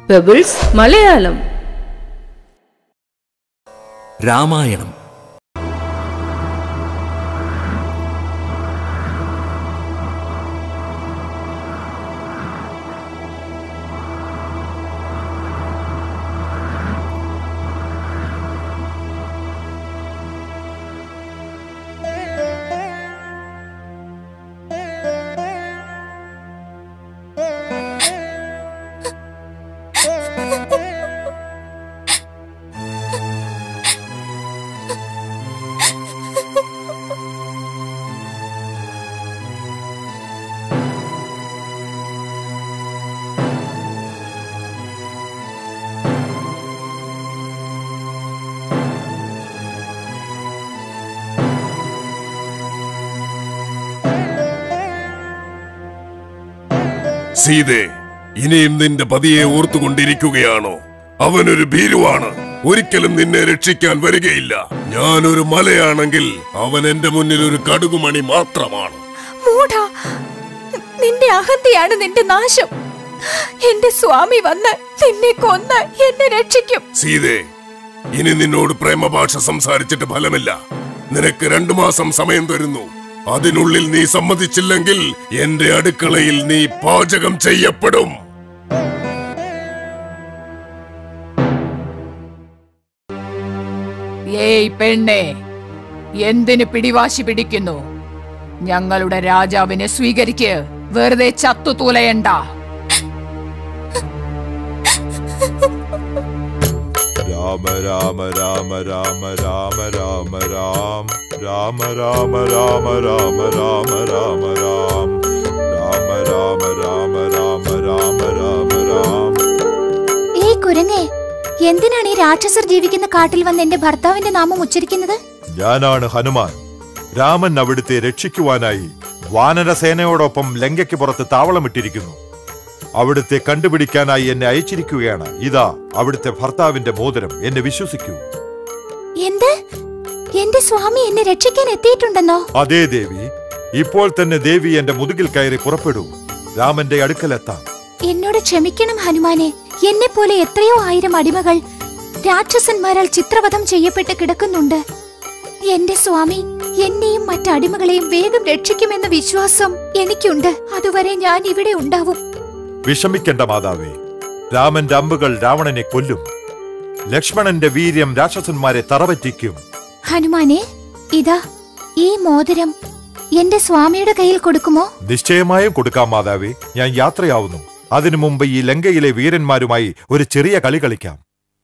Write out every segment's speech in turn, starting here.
pebbles Malayalam Ramayanam സീതേ ഇനിയും നിന്റെ പതിയെ ഓർത്തുകൊണ്ടിരിക്കുകയാണോ അവനൊരു ഭീരുവാണ് ഒരിക്കലും നിന്നെ രക്ഷിക്കാൻ വരികയില്ല ഞാനൊരു മലയാണെങ്കിൽ അവൻ എന്റെ മുന്നിൽ ഒരു കടുകുമണി മാത്രമാണ് മൂഢ നിന്റെ അഹന്തയാണ് നിന്റെ നാശം എന്റെ സ്വാമി വന്ന് നിന്നെ കൊന്ന് എന്നെ രക്ഷിക്കും സീതേ ഇനി നിന്നോട് പ്രേമഭാഷ സംസാരിച്ചിട്ട് ഫലമില്ല നിനക്ക് രണ്ടു മാസം സമയം തരുന്നു അതിനുള്ളിൽ നീ സമ്മതിച്ചില്ലെങ്കിൽ എന്റെ അടുക്കളയിൽ നീ പാചകം ചെയ്യപ്പെടും ഏയ് പെണ്ണെ എന്തിന് പിടിവാശി പിടിക്കുന്നു ഞങ്ങളുടെ രാജാവിനെ സ്വീകരിക്ക് വെറുതെ ചത്തു തൂലയണ്ട രാമ രാമ രാമ രാമ രാമ രാമ രാം രാമ രാമ രാമ രാമ രാമ രാമ രാം രാമ രാമ രാമ രാമ രാമ രാമ രാം ഏയ് കുരങ്ങേ എന്തിനാണ് ഈ രാക്ഷസർ ജീവിക്കുന്ന കാട്ടിൽ വന്ന് എന്റെ ഭർത്താവിന്റെ നാമം ഉച്ചരിക്കുന്നത് ഞാനാണ് ഹനുമാൻ രാമൻ അവിടുത്തെ രക്ഷിക്കുവാനായി വാനരസേനയോടൊപ്പം ലങ്കയ്ക്ക് പുറത്ത് താവളമിട്ടിരിക്കുന്നു അവിടുത്തെ കണ്ടുപിടിക്കാനായി എന്നെ അയച്ചിരിക്കുകയാണ് ഇതാ അവിടുത്തെ ഭർത്താവിന്റെ മോതിരം എന്നെ വിശ്വസിക്കൂ എന്ത് എന്റെ സ്വാമി എന്നെ രക്ഷിക്കാൻ എത്തിയിട്ടുണ്ടെന്നോ അതേ ദേവി ഇപ്പോൾ തന്നെ ദേവി എന്റെ മുതുകിൽ കയറി പുറപ്പെടൂ രാമന്റെ അടുക്കലെത്താം എന്നോട് ക്ഷമിക്കണം ഹനുമാനെ എന്നെ പോലെ എത്രയോ ആയിരം അടിമകൾ രാക്ഷസന്മാരാൽ ചിത്രവധം ചെയ്യപ്പെട്ട് കിടക്കുന്നുണ്ട് എന്റെ സ്വാമി എന്നെയും മറ്റടിമകളെയും വേഗം രക്ഷിക്കുമെന്ന വിശ്വാസം എനിക്കുണ്ട് അതുവരെ ഞാൻ ഇവിടെ ഉണ്ടാവും വിഷമിക്കണ്ട മാതാവേ രാമന്റെ അമ്പുകൾ രാവണനെ കൊല്ലും ലക്ഷ്മണന്റെ വീര്യം രാക്ഷസന്മാരെ തറപറ്റിക്കും ഹനുമാനെ ഇതാ ഈ മോതിരം എന്റെ സ്വാമിയുടെ കയ്യിൽ കൊടുക്കുമോ നിശ്ചയമായും കൊടുക്കാം മാതാവേ ഞാൻ യാത്രയാവുന്നു അതിനു മുമ്പ് ഈ ലങ്കയിലെ വീരന്മാരുമായി ഒരു ചെറിയ കളി കളിക്കാം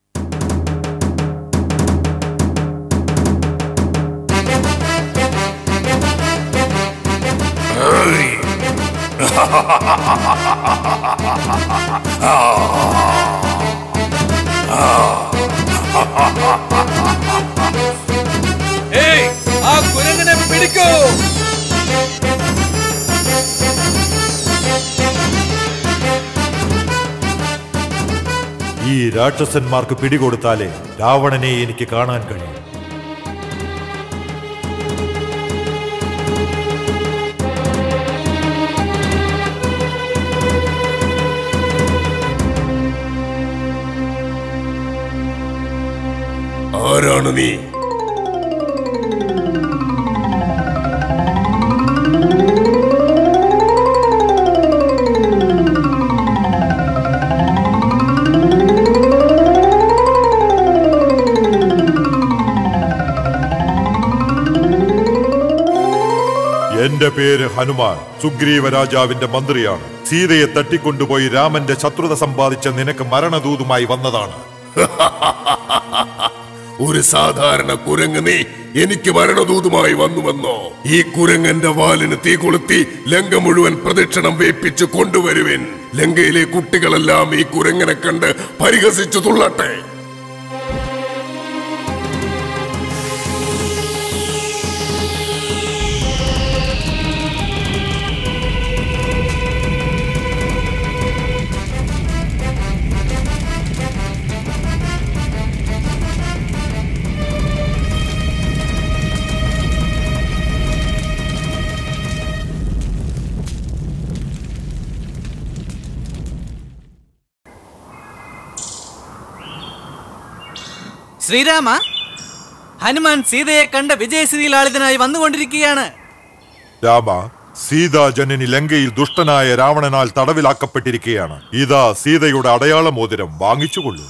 ഏയ് ആ കുരങ്ങനെ പിടിക്കൂ ഈ രാക്ഷസന്മാർക്ക് പിടികൊടുത്താലേ രാവണനെ എനിക്ക് കാണാൻ കഴിയും ആരാണ് നീ എന്റെ പേര് ഹനുമാൻ സുഗ്രീവ രാജാവിന്റെ മന്ത്രിയാണ് സീതയെ തട്ടിക്കൊണ്ടുപോയി രാമന്റെ ശത്രുത സമ്പാദിച്ച നിനക്ക് മരണദൂതുമായി വന്നതാണ് ഒരു സാധാരണ കുരങ്ങ് നീ എനിക്ക് മരണദൂതുമായി വന്നുവെന്നോ ഈ കുരങ്ങന്റെ വാലിന് തീ കൊളുത്തി ലങ്ക മുഴുവൻ പ്രദക്ഷിണം വേപ്പിച്ച് കൊണ്ടുവരുവിൻ ലങ്കയിലെ കുട്ടികളെല്ലാം ഈ കുരങ്ങനെ കണ്ട് പരിഹസിച്ചു തുള്ളട്ടെ ശ്രീരാമ ഹനുമാൻ സീതയെ കണ്ട വിജയസ്ഥിതിയിലാളിതനായി വന്നുകൊണ്ടിരിക്കുകയാണ് രാമ സീതാജനനി ലങ്കയിൽ ദുഷ്ടനായ രാവണനാൽ തടവിലാക്കപ്പെട്ടിരിക്കുകയാണ് ഇതാ സീതയുടെ അടയാള മോതിരം വാങ്ങിച്ചുകൊള്ളൂ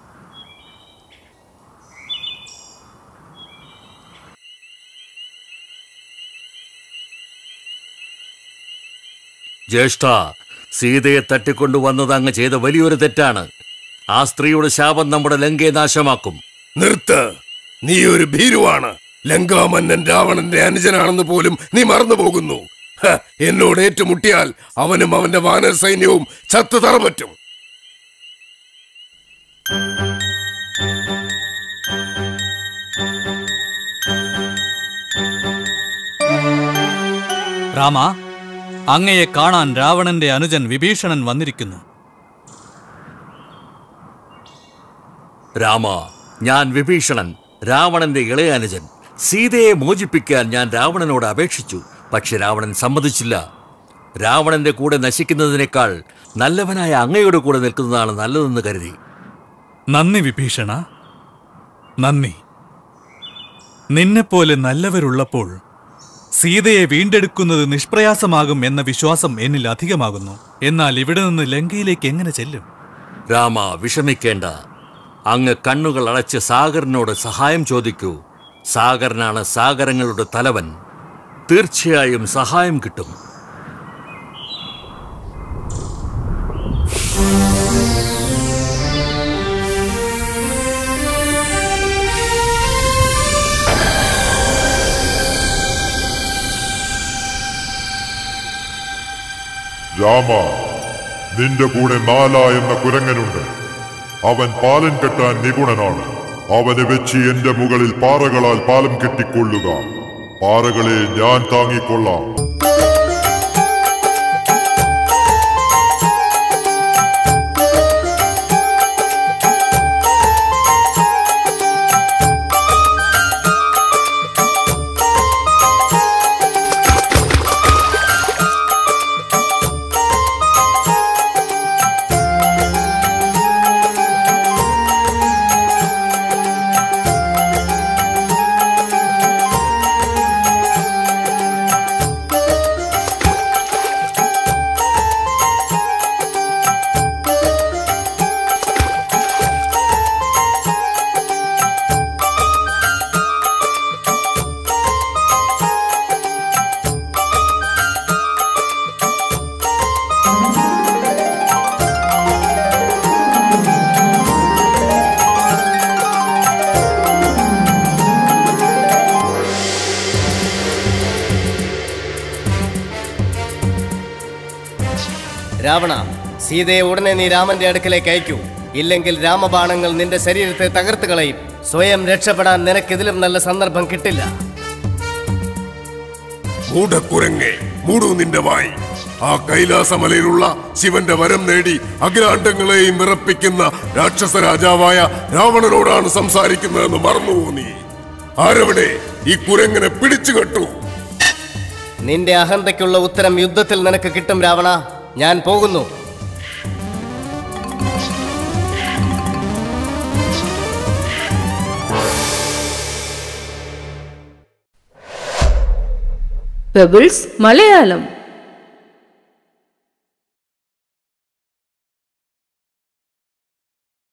ജ്യേഷ്ഠ സീതയെ തട്ടിക്കൊണ്ടുവന്നത് അങ്ങ് ചെയ്ത വലിയൊരു തെറ്റാണ് ആ സ്ത്രീയുടെ ശാപം നമ്മുടെ ലങ്കയെ നാശമാക്കും നിർത്ത് നീ ഒരു ഭീരുവാണ് ലങ്കാമന്നൻ രാവണന്റെ അനുജനാണെന്ന് പോലും നീ മറന്നു പോകുന്നു ഹ, എന്നോട് ഏറ്റുമുട്ടിയാൽ അവനും അവന്റെ വാനര സൈന്യവും ചത്തു തറപറ്റും രാമ അങ്ങയെ കാണാൻ രാവണന്റെ അനുജൻ വിഭീഷണൻ വന്നിരിക്കുന്നു രാമ ഞാൻ വിഭീഷണൻ രാവണന്റെ ഇളയ അനുജൻ സീതയെ മോചിപ്പിക്കാൻ ഞാൻ രാവണനോട് അപേക്ഷിച്ചു പക്ഷെ രാവണൻ സമ്മതിച്ചില്ല രാവണന്റെ കൂടെ നശിക്കുന്നതിനേക്കാൾ നല്ലവനായ അങ്ങയുടെ കൂടെ നിൽക്കുന്നതാണ് നല്ലതെന്ന് കരുതി നന്ദി വിഭീഷണ നന്ദി നിന്നെപ്പോലെ നല്ലവരുള്ളപ്പോൾ സീതയെ വീണ്ടെടുക്കുന്നത് നിഷ്പ്രയാസമാകും എന്ന വിശ്വാസം എന്നിൽ അധികമാകുന്നു എന്നാൽ ഇവിടെ നിന്ന് ലങ്കയിലേക്ക് എങ്ങനെ ചെല്ലും രാമ വിഷമിക്കേണ്ട അങ്ങ് കണ്ണുകൾ അടച്ച് സാഗറിനോട് സഹായം ചോദിക്കൂ സാഗരനാണ് സാഗരങ്ങളുടെ തലവൻ തീർച്ചയായും സഹായം കിട്ടും രാമ നിന്റെ കൂടെ നാല എന്ന കുരങ്ങനുണ്ട് അവൻ പാലം കെട്ടാൻ നിപുണനാണ് അവനെ വെച്ച് എന്റെ മുകളിൽ പാറകളാൽ പാലം കെട്ടിക്കൊള്ളുക പാറകളെ ഞാൻ താങ്ങിക്കൊള്ളാം രാവണ സീതയെ ഉടനെ നീ രാമന്റെ അടുക്കലേക്ക് അയക്കൂ ഇല്ലെങ്കിൽ രാമബാണങ്ങൾ നിന്റെ ശരീരത്തെ തകർത്ത് കളയും സ്വയം രക്ഷപ്പെടാൻ നിനക്കിതിലും നല്ല സന്ദർഭം കിട്ടില്ല മൂഢക്കുരങ്ങെ മൂടൂ നിന്റെ വായി ആ കൈലാസമലയിലുള്ള ശിവന്റെ വരം നേടി അഖിലാണ്ടങ്ങളെയും വിറപ്പിക്കുന്ന രാക്ഷസ രാജാവായ രാവണനോടാണ് സംസാരിക്കുന്നതെന്ന് മറന്നുവോ നീ ആരവിടെ ഈ കുരങ്ങനെ പിടിച്ചു കെട്ടു നിന്റെ അഹന്തയ്ക്കുള്ള ഉത്തരം യുദ്ധത്തിൽ നിനക്ക് കിട്ടും രാവണ ഞാൻ പോകുന്നു പെബിൾസ് മലയാളം